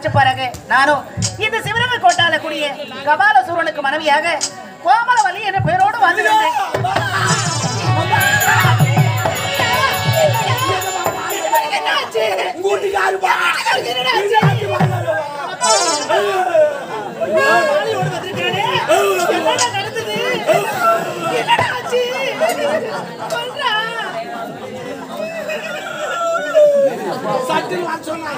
பிறகு நானும் இந்த சிவரங்க கோட்டால கூடிய கபால சூரனுக்கு மனைவியாக கோமலவல்லி என்ற பெயரோடு வந்துள்ளேன் என்னடா நடந்தது என்னடா ஆச்சு சொல்றா சட்டுன்னு வர சொன்னா.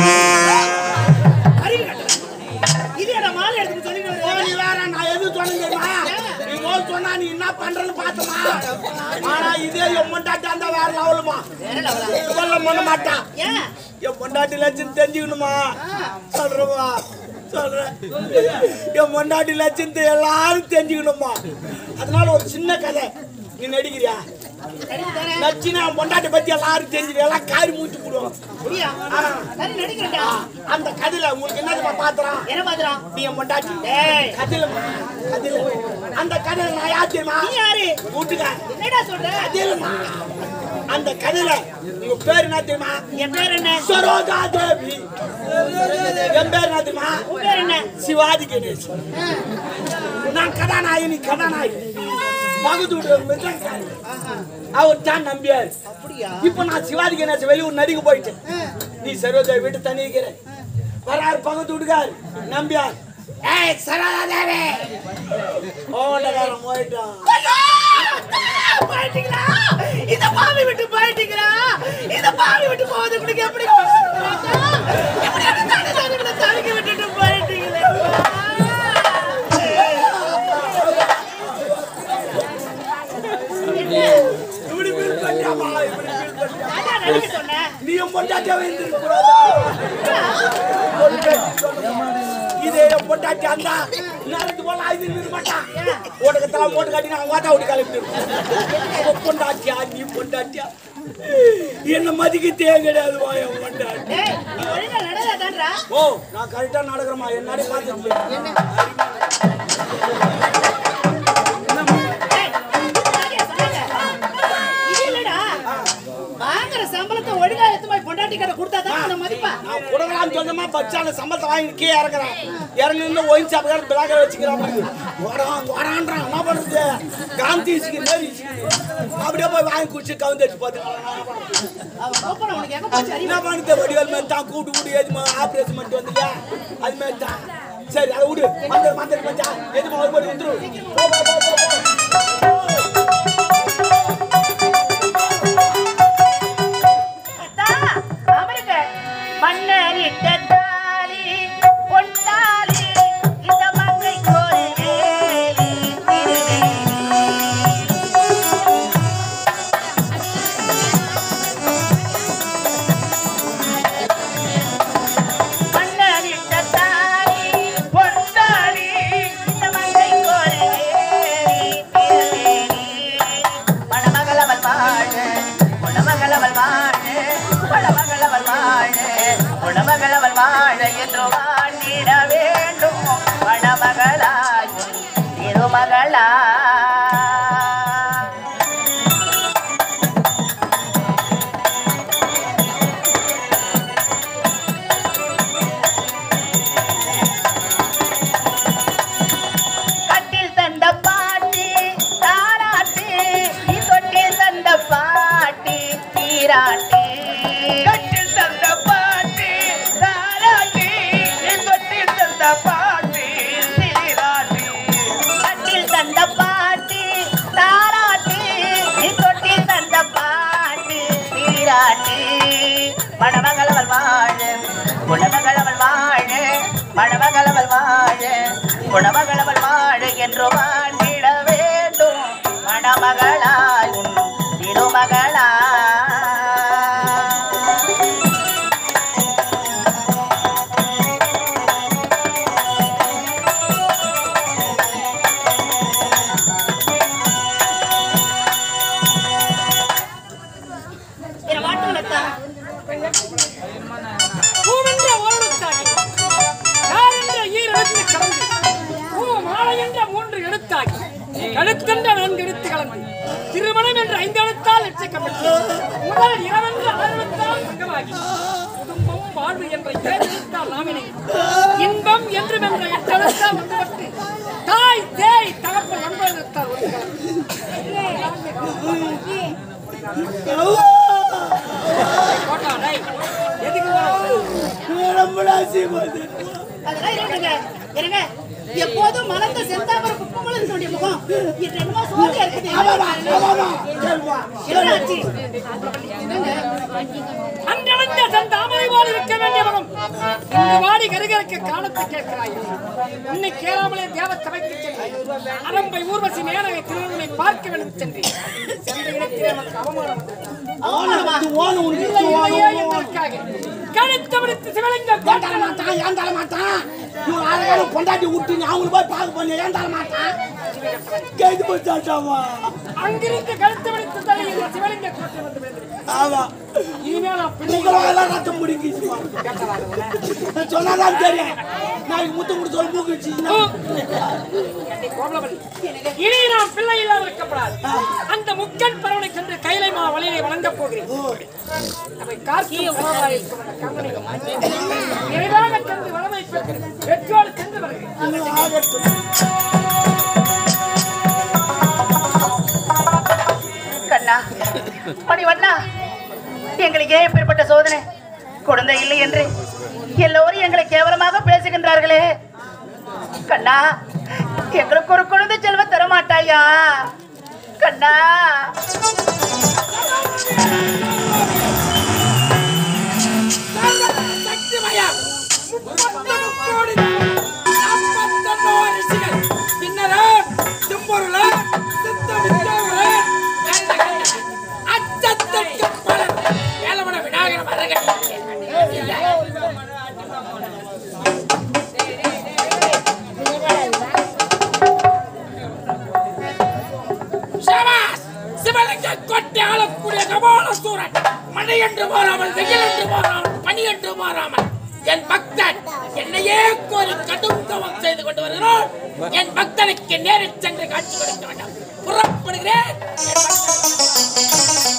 அறிவு கட்டல. இது என்ன மாலை எடுத்து சொல்லிட்டு ஓ, நீ வேற, நான் எது சொன்னேன் தெரியுமா? நீ ஓ சொன்னா நீ என்ன பண்றேன்னு பார்த்தமா? ஆனா இதே என் பொண்டாட்டி அந்த வேற லெவலுமா. இதெல்லாம் பண்ண மாட்டான். ஏன் என் பொண்டாட்டி லட்சம் தெரிஞ்சுக்கணுமா சொல்றமா சொல்றேன் என் பொண்டாட்டி லட்சத்தை எல்லாரும் தெரிஞ்சுக்கணுமா அதனால ஒரு சின்ன கதை நீ நடிக்கிறியா நடிப்பு தானே நச்சினா என் பொண்டாட்டி பத்தி எல்லாரும் தெரிஞ்சுக்க எல்லாம் காரி மூச்சு போடுவாங்க அப்படியா சரி நடிக்கிறேன்டா அந்த கதையில உங்களுக்கு என்னதுமா பாத்திரம் என்ன பாத்துறான் நீ என் பொண்டாட்டி டேய் கதையில கதையில அந்த கதையில நான் யார் தெரியுமா நீ யாரு வீட்டுக்கார் என்னடா சொல்ற கதையிலமா அந்த கதையில உங்க பேர் என்ன தெரியுமா என் பேர் என்ன சரோஜா தேவி என் பேர் என்ன தெரியுமா உன் பேர் என்ன சிவாஜி கணேஷ் நான் கதாநாயகி நீ கதாநாயகி பகுதூடு மிருதங்காரி. அவர் தான் நம்பியார் அப்படியா இப்ப நான் சிவாஜி கணேஷ் வெளியூர் நடிக்க போயிட்டேன் நீ சரோஜா வீட்டு தனி இருக்கிற வராரு பக்கத்து வீட்டுக்கார் நம்பியார் ஏய் சரோஜா தேவி ஓண்டகாரம் போயிட்டான் போயிட்டீங்களா இந்த பாவி விட்டு போயிட்டீங்களா இந்த பாவி விட்டு போவது உங்களுக்கு எப்படி எப்படி அந்த தனி தனிகளை தவிக்க விட்டுட்டு போயிட்டீங்களே என்ன? இப்படி feel பண்ணியாமா? இப்படி feel பண்ணியா? அதான் நடிக்க சொன்னேன் நீயும் பொண்டாட்டியாவே இருந்திருக்கூடாதா? பொண்டாட்டி சொன்னா. இதே என் பொண்டாட்டி அந்த நேரத்துக்கு போல ஆயுதம் இருந்திருக்க மாட்டான். ஓட்டுக்கத்தெல்லாம் போட்டு காட்டி நான் வாத்தா விட்டு கிளம்பிட்டு அவ பொண்டாட்டியா நீ பொண்டாட்டியா என்ன மதிக்கத்தே கிடையாதுவா என் பொண்டாட்டி டேய் நீ ஒழுங்கா நடந்தாதான்றா ஓ நான் கரெக்டா நடக்கிறேமா என்னடி பார்த்துட்டு டேய், சரியா சொன்னாங்க. இது இல்லடா வாங்குற சம்பளத்தை ஒழுங்கா எடுத்து போய் பொண்டாட்டி கடை கொடுத்தாதான் அந்த மதிப்பா நான் கொடுக்கலாம்னு சொன்னமா பச்சால சம்பளத்தை வாங்கி கீழே இறங்குறேன் இறங்கி நின்று ஒயின் சாப்பிட பிளாக வச்சுக்கிறான் ஓடான் ஓடான்றான் என்ன பண்ணுறது காந்தி இசுக்கு நேரி இசுக்கு அப்படியே போய் வாங்கி குடிச்சு கவுந்து வச்சு பார்த்து அவன் கூப்பிட உனக்கு எங்க போச்சு அறிவு என்ன பண்ணுது வடிவல் மாதிரி தான் கூட்டு கூட்டு எதுமா ஆப்ரேஷன் பண்ணிட்டு வந்தியா அது மாதிரி தான் சரி அதை விடு மந்திர மந்திர மச்சான் எதுமா ஒரு போய் வந்துரு போ, போ, போ, போ, போ. அத்தா, அமருங்க. மன்னரிட்ட தாலி, பொன்தாலி, இந்த மங்கைக்கு ஒரு வேலி, திருவேலி. மன்னரிட்ட தாலி, பொன்தாலி, இந்த மங்கைக்கு ஒரு வேலி, திருவேலி. மணமகளவள் வாழ, குணமகளவள் வாழ, குணமகளவள் வாழ, குணமகளவள் வாழ என்று வாழ்ந்திட வேண்டும் மணமகளாய் திருமகளா கட்டில் தந்த பாட்டி தாராட்டி நீ தொட்டில் தந்த பாட்டி தீராட்டி கட்டில் தந்த பாட்டி தாராட்டி நீ தொட்டில் தந்த பாட்டி தீராட்டி கட்டில் தந்த பாட்டி தாராட்டி நீ தொட்டில் தந்த பாட்டி தீராட்டி மணமகளவள் வாழ குணமகளவள் வாழ மணமகளவள் வாழ குணமகளவள் வாழ என்று வாழ்ந்திட வேண்டும் மணமகளாய் உன் திருமகளா பூவென்ற ஓரெழுத்தாகி, யாரென்ற ஈரெழுத்து கலந்து, பூ மாலை என்ற மூன்று எழுத்தாகி, கழுத்தென்ற நான்கு எழுத்து கலந்து, திருமணம் என்ற ஐந்து எழுத்தால் முதல் எச்சக்கம் பெற்று முதல் இரவென்று ஆரம்பித்தால் பங்கமாகி குடும்பம் வாழ்வு என்ற ஏழெழுத்தால் நாமினை இன்பம் என்று என்ற எட்டெழுத்தால் வந்துவிட்டு தாய் தேய் தகப்பன் ஒன்பதெழுத்தால் ஒரு கோட்டா டேய் எதுக்கு வர ரொம்ப ஆசைப்படுது அதெல்லாம் இருக்கட்டுங்க. இருங்க. எப்போதும் மலர்ந்த செந்தாமரை குப்பமலரினுடைய முகம் இது என்னமோ சோர்ந்து இருக்குது. என்னாச்சு? அன்றடைந்த தன் தாமரை போல் இருக்க வேண்டிய மனம் இந்த வாடி கருகருக்கு காலத்தை கேட்கிறாய் உன்னை கேளாமலே தேவ சபைக்கு சென்று அரம்பை ஊர்வசி மேனகை திருவண்ணை பார்க்க வேண்டும் சென்று சென்ற இடத்திலே நமக்கு அவமானம் வந்தது. அவமானமா? இல்லையே என்பதற்காக கழுத்து பிடித்து சிவலிங்கம் ஏன் தர மாட்டான் ஏன் தர மாட்டான் இவன் அழகான பொண்டாட்டி விட்டு நீ அவங்களை போய் பார்க்க போன ஏன் தர மாட்டான் கேட்டு போச்சாட்டாமா அங்கிருந்து கழுத்து பிடித்து தலையில் சிவலிங்க கோட்டை வந்து விழுந்தது. ஆமா இனிமேல் நான் பிள்ளை உங்களெல்லாம் ரத்தம் முடிக்குச்சுமா சொன்னாதான் தெரியும் நாளைக்கு முத்து முடி சொல்ல மூக்குச்சுன்னா என்னை கோபலவன். இனி நாம் பிள்ளை இல்லாமல் இருக்கப்படாது அந்த முக்கன் பரவனை சென்று கைலை மா வழியை வழங்கப் போகிறேன் அவை கார்த்திகை உணவாய் இருக்கும் அந்த கண்ணனை நிறைவாக சென்று வளமை பெற்று வெற்றியோடு சென்று வருகிறேன் கண்ணா மணிவண்ணா எங்களுக்கு ஏன் இப்படிப்பட்ட சோதனை குழந்தை இல்லை என்று எல்லோரும் எங்களை கேவலமாக பேசுகின்றார்களே கண்ணா எங்களுக்கு ஒரு குழந்தை செல்வம் தர மாட்டாயா கண்ணா சக்திமயம் முப்பத்தொரு கோடி நாற்பத்தொன்னோரு ரிஷிகள் பின்னரே தும்பொருள சித்தமித்தவர்களே அச்சத்தற்கு பலர் வேலவன விநாயகர் மரகன் சபாஸ் சிவலிங்க கொட்டை ஆளக்கூடிய கபால சூரன் மழை என்று மாறாமல் வெயில் என்று மாறாமல் பனி என்று மாறாமல் என் பக்தன் என்னையே கோரி கடும் தவம் செய்து கொண்டு வருகிறான் என் பக்தனுக்கு நேரில் சென்று காட்சி கொடுக்க வேண்டும் புறப்படுகிறேன் என் பக்தனுக்கு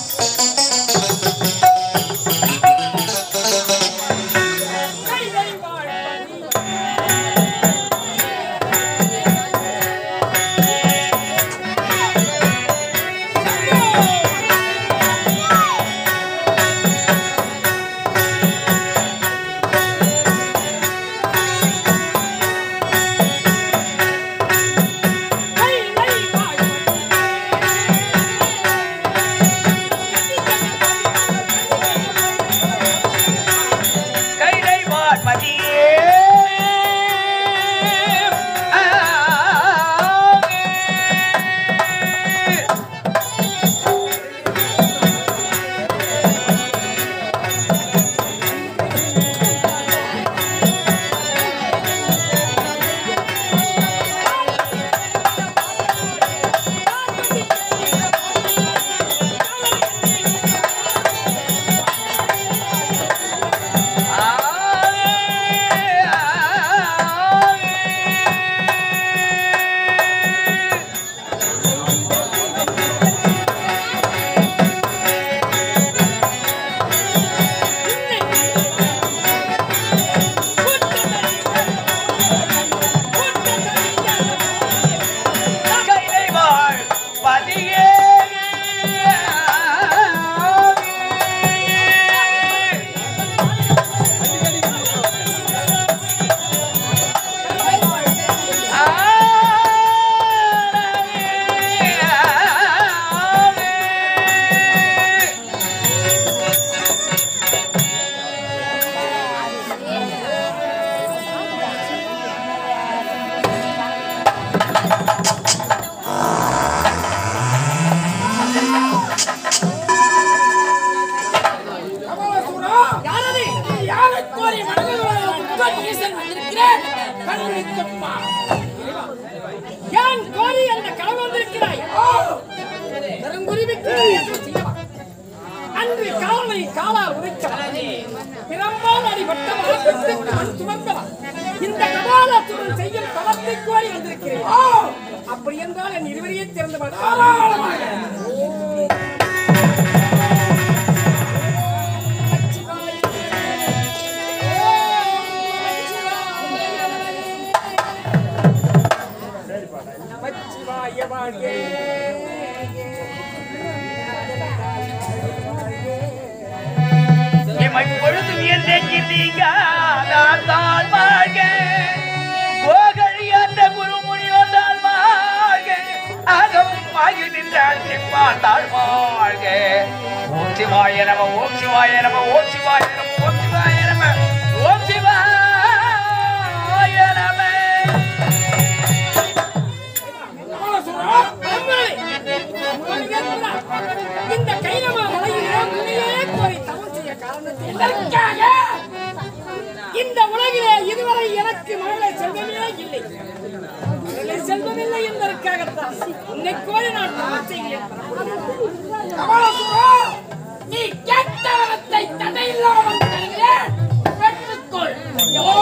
கைலை வாழ்வழி. கைலை வாழ்வழி. கைலை வான்மதியே கைலை வாழ்வதியே கபாலசூரா, யாரது? யாரைக் கோரி மனிதர்களாக உட்கார்ந்து ஈசன் வந்திருக்கிறேன்? கண்விழித்துப் பார். ஏன் கோரி அந்த களவு வந்திருக்கிறாய்? ஓ! பெருங்குருவிக்கு நீ என்ன செய்யவா? அன்று காலை காலால் உரைத்தவன் பிறம்பால் அடிபட்ட மரத்துக்கு மண் சுமந்தவன் இந்த கபாலத்துடன் செய்யும் தவத்தை கோரி வந்திருக்கிறேன் ஓ! அப்படி என்றால் என் இருவரையே திறந்து தாராளமாக இமை பொழுது நீங்காதான் வாழ்க கோகழி அந்த குருமுனி வந்தால் வாழ்க அகம் ஆகி நின்றால் சிப்பாத்தாள் வாழ்க ஓம் சிவாய நம ஓம் சிவாய நம ஓம் சிவாய நம ஓம் சிவாய நம ஓம் சிவாய நம இந்த கைலமா மலையிலே முனையே கோரி தவம் செய்ய காரணத்தை எதற்காக இந்த உலகிலே இதுவரை எனக்கு மகளை செல்வமே இல்லை மகளை செல்வமில்லை என்பதற்காகத்தான் உன்னை கோரி நான் தவம் செய்கிறேன் கமலசுரா, நீ கேட்ட வரத்தை தடையில்லாமல் தருகிறேன் பெற்றுக்கொள் ஐயோ!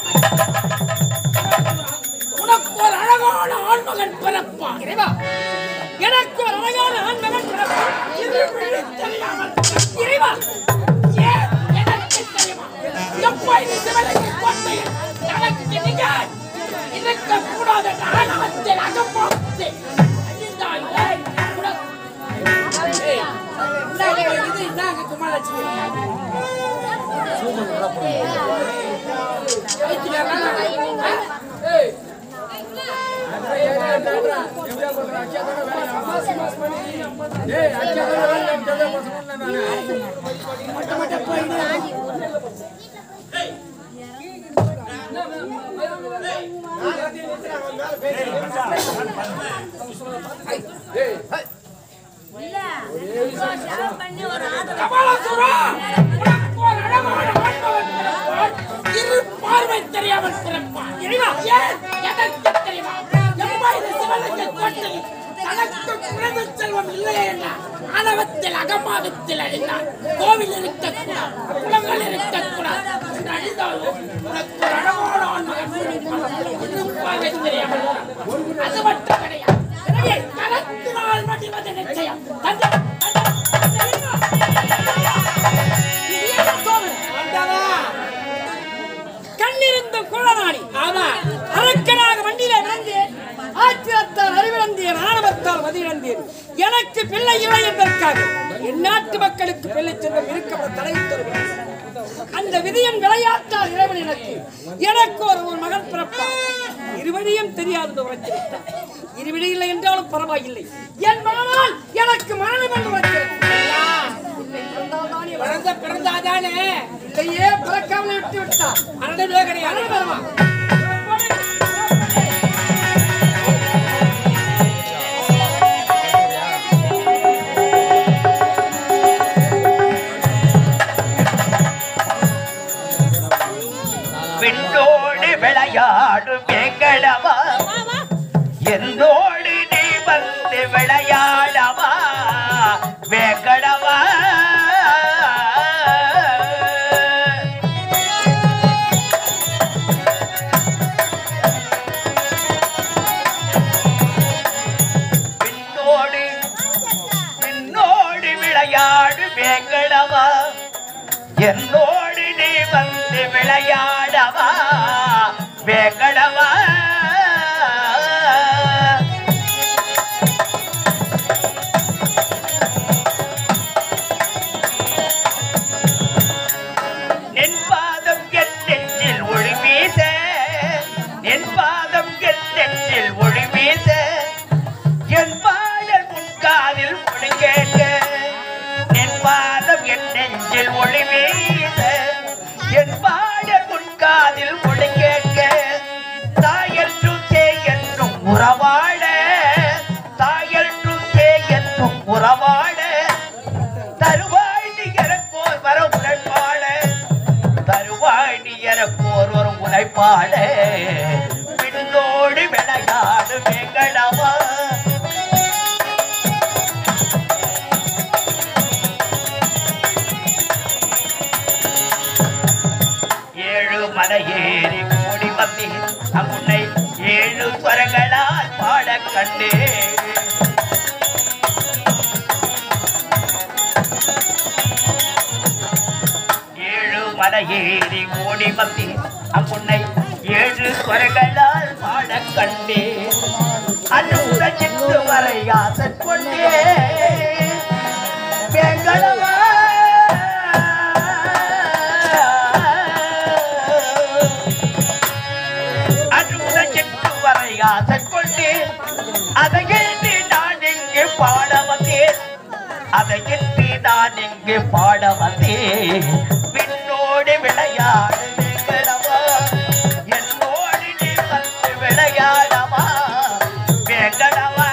உனக்கு ஒரு அழகான ஆண்மகன் பிறப்பான் இறைவா எனக்கு ஒரு அழகான ஆண்மகன் பிறப்பான் இருவிழி தெரியாமல் இறைவா ஏன் எனக்கு தெரியுமா எப்போது சிவனுக்கு கோட்டையில் தனக்கு நிகர் இருக்கக்கூடாத நாணவத்தில் அகப்பாத்து அழிந்தாய் ஏன் உனக்கு ஏய், இந்தாங்க, இது இந்தாங்க குமாரலட்சுமி ஏய் கபாலசுரா உனக்கு ஒரு அழகான ஆண்மகன் பிறப்பான். இரு பார்வை தெரியாமல் பிறப்பான். இறைவா, ஏன்? எதற்கு தெரியுமா? எம்மாயிரம் சிவனுக்கு கோட்டையில் தனக்கு குழந்தை செல்வம் இல்லையே என்ற ஆணவத்தில் அகமாதத்தில் அழிந்தார் கோவில் இருக்கக்கூடாது குளங்கள் இருக்கக்கூடாது என்று அழிந்தாலும் உனக்கு ஒரு அழகான ஆண்மகன் பிறப்பான். இரு பார்வை தெரியாமல் பிறப்பான். அது மட்டும் கிடையாது எனவே கரத்தினால் மடிவது நிச்சயம் தந்தை கண்ணிருந்த குழநாடி ஆமா அரக்கனாக வண்டியில விளந்தேன் ஆத்திரத்தால் அறிவிழந்தேன் ஆணவத்தால் மதியிழந்தேன் எனக்கு பிள்ளை இல்லை என்பதற்காக என் நாட்டு மக்களுக்கு பிள்ளை செல்வம் இருக்க தடை தருவேன் அந்த விதியின் விளையாட்டால் இறைவன் எனக்கு எனக்கு ஒரு ஒரு மகன் பிறப்பான் இருவழியும் தெரியாத உரைத்து விட்டான் இருவழி இல்லை என்றாலும் பரவாயில்லை என் மகனால் எனக்கு மரணம் என்று உரைத்திருக்கிறான். இல்லை பிறந்தால்தானே பிறந்த பிறந்தாதானே இல்லையே பிறக்காமல் விட்டு விட்டான் அரணவே கிடையாது வருமா விண்ணோடு விளையாடும் எங்களவா என்னோடு நீ வந்து விளையாடவா வேங்கடவா விண்ணோடு விண்ணோடு விளையாடு வேங்கடவா என்னோடு நீ வந்து விளையாடவா வேங்கடவா நின் பாதம் என் நெஞ்சில் ஒளி வீச நின் பாதம் என் நெஞ்சில் ஒளி வீச என் பாடல் உன் காதில் ஒளி கேட்க என் பாதம் என் நெஞ்சில் ஒளி வீச என் பாடல் உன் காதில் ஒளி கேட்க தாயற்றும் என்றும் உறவாட தாயற்றும் என்றும் உறவாட தருவாய் நீ எனக்கோர் வர உழைப்பாட தருவாய் நீ எனக்கோர் ஒரு உழைப்பாட விண்ணோடு விளையாடு வெங்கடவா ஏழு மலை ஏறி கூடி வந்தேன் அங்குன்னை ஏழு ஸ்வரங்களால் பாடக் கண்டேன் ஏழு மலை ஏறி ஓடி வந்தேன் அங்குன்னை ஏழு ஸ்வரங்களால் பாடக் கண்டேன் அன்று உரச்சித்து யாசன் கொண்டே வெங்கடவா அன்று முதல் சென்று வரை யாசன் கொண்டே அதை எண்ணி நான் இங்கு பாட வந்தேன் அதை எண்ணி நான் இங்கு பாட வந்தேன் விண்ணோடு விளையாடு வெங்கடவா என்னோடு நீ வந்து விளையாடவா வெங்கடவா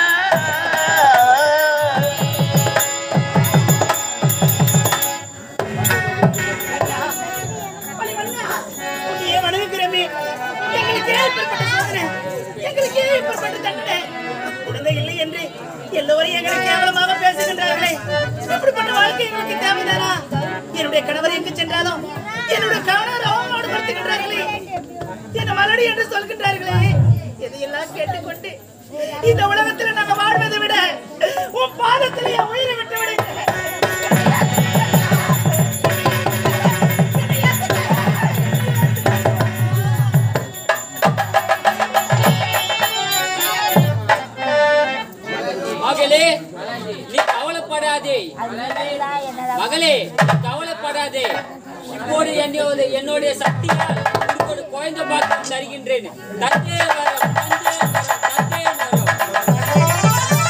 உன்னையே வணங்குகிறோமே. எங்களுக்கு ஏன் இப்படிப்பட்ட சோதனை? எங்களுக்கு ஏன் இப்படிப்பட்ட தண்டனை? குழந்தை இல்லை என்று எல்லோரும் எங்களை கேவலமாக பேசுகின்றார்களே இப்படிப்பட்ட வாழ்க்கை எங்களுக்கு தேவைதானா என்னுடைய கணவர் எங்கு சென்றாலும் என்னுடைய கணவர் அவமானப்படுத்துகின்றார்களே என்ன மலடி என்று சொல்கின்றார்களே இதையெல்லாம் கேட்டுக்கொண்டு இந்த உலகத்தில் நாங்கள் வாழ்வதை விட உன் பாதத்தில் என் உயிரை விட்டு விடுங்க மகளே நீ கவலைப்படாதே மகளே நீ கவலைப்படாதே இப்போது என்னோட என்னுடைய சக்தியால் உனக்கு ஒரு குழந்தை பாக்கியம் தருகின்றேன் தந்தே வரம் தந்தே வரம் தந்தே வரம்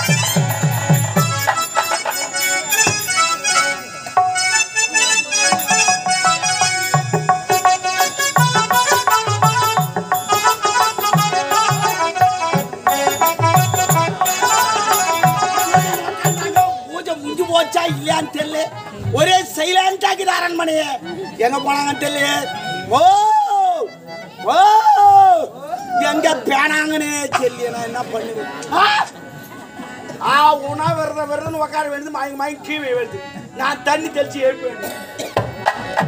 பூஜை முடிஞ்சு போச்சா இல்லையான்னு தெரியல ஒரே சைலண்ட் ஆகிது அரண்மனை எங்க போனாங்கன்னு தெரியல ஓ ஓ எங்க பேனாங்கன்னு தெரியல நான் என்ன பண்ணுவேன் ஆ! ஆ உணா விரத விரதன்னு உட்கார வேண்டியது மயங்கி மயங்கி கீழே வருது நான் தண்ணி தெளிச்சு எழுப்ப வேண்டும்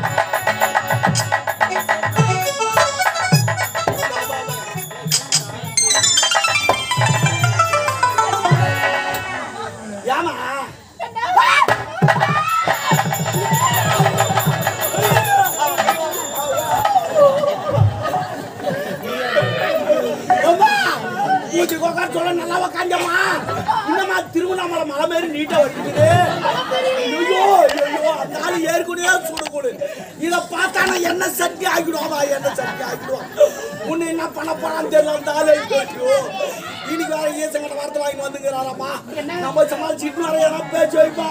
ஏமா அம்மா, வீட்டுக்கு உட்கார சொல்ல நல்லா உக்காந்தம்மா இன்னமா திருவண்ணாமலை மலை மாரி நீட்டா வந்துக்குது ஐயோ ஐயோ அந்த ஆளு ஏற்கனவே சுடுகுடு இதை பார்த்தா நான் என்ன சட்டி ஆக்கிடுவாமா என்ன சட்டி ஆக்கிடுவான் உன்னை என்ன பண்ண போறான்னு தெரியல அந்த ஆளு ஐயோ இன்னைக்கு வேற ஈசங்கட வார்த்தை வாங்கி வந்துங்கிறாராமா நம்ம சமாளிச்சுட்டு வர ஏன்னா பேச்சு வைப்பா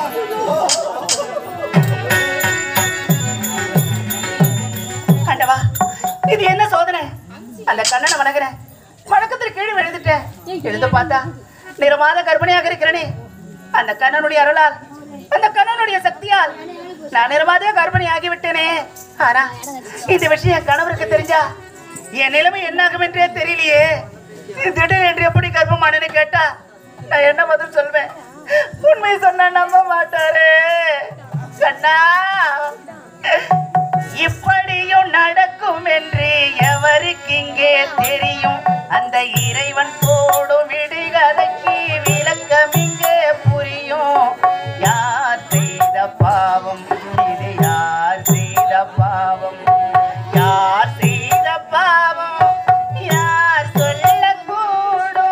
ஆண்டவா இது என்ன சோதனை அந்த கண்ணனை வணங்குறேன் வணக்கத்தில் கீழே விழுந்துட்டேன் எழுந்து பார்த்தா நிறமாத கர்ப்பிணியாக இருக்கிறனே அந்த கண்ணனுடைய அருளால் அந்த கண்ணனுடைய சக்தியால் நான் நிறமாத கர்ப்பிணி ஆகிவிட்டேனே ஆனா இந்த விஷயம் என் கணவருக்கு தெரிஞ்சா என் நிலைமை என்னாகும் என்றே தெரியலையே திடீர் என்று எப்படி கர்ப்பமானு கேட்டா நான் என்ன பதில் சொல்வேன் உண்மை சொன்னா நம்ப மாட்டாரே கண்ணா இப்படியும் நடக்கும் என்று எவருக்கு இங்கே தெரியும் அந்த இறைவன் போடும் விடுகதைக்கு விளக்கம் இங்கே புரியும் யார் செய்த பாவம் இது யார் செய்த பாவம் யார் செய்த பாவம் யார் சொல்லக்கூடும்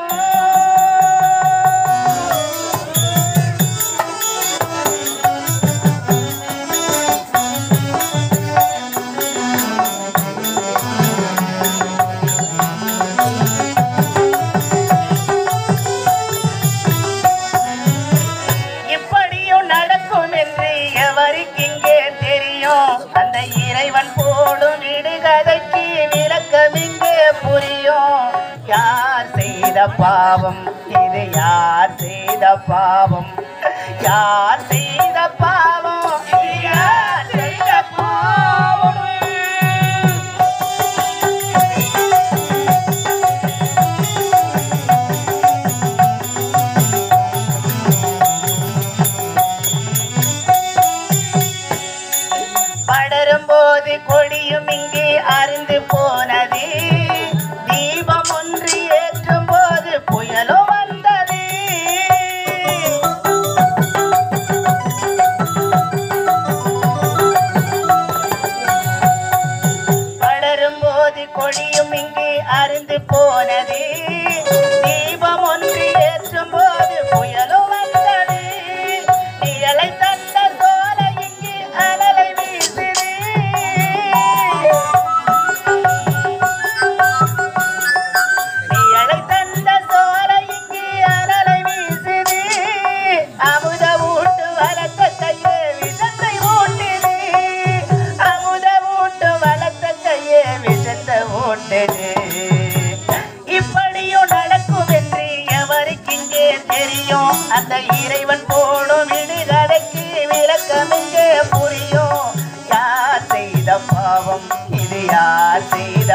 இப்படியும் நடக்கும் என்று எவருக்கு இங்கே தெரியும் அந்த இறைவன் போடும் விடுகதைக்கு விளக்கம் இங்கே புரியும் யார் செய்த பாவம் இது யார் செய்த பாவம் யார் செய்த பாவம் இது யார் செய்த பாவம் படரும் போது கொடியும் இங்கே அருந்து போனது தீபம் ஒன்று ஏற்றும் போது புயலும் வந்தது படரும் போது கொடியும் இங்கே அருந்து போனது தீபம் ஒன்று ஏற்றும் போது செய்த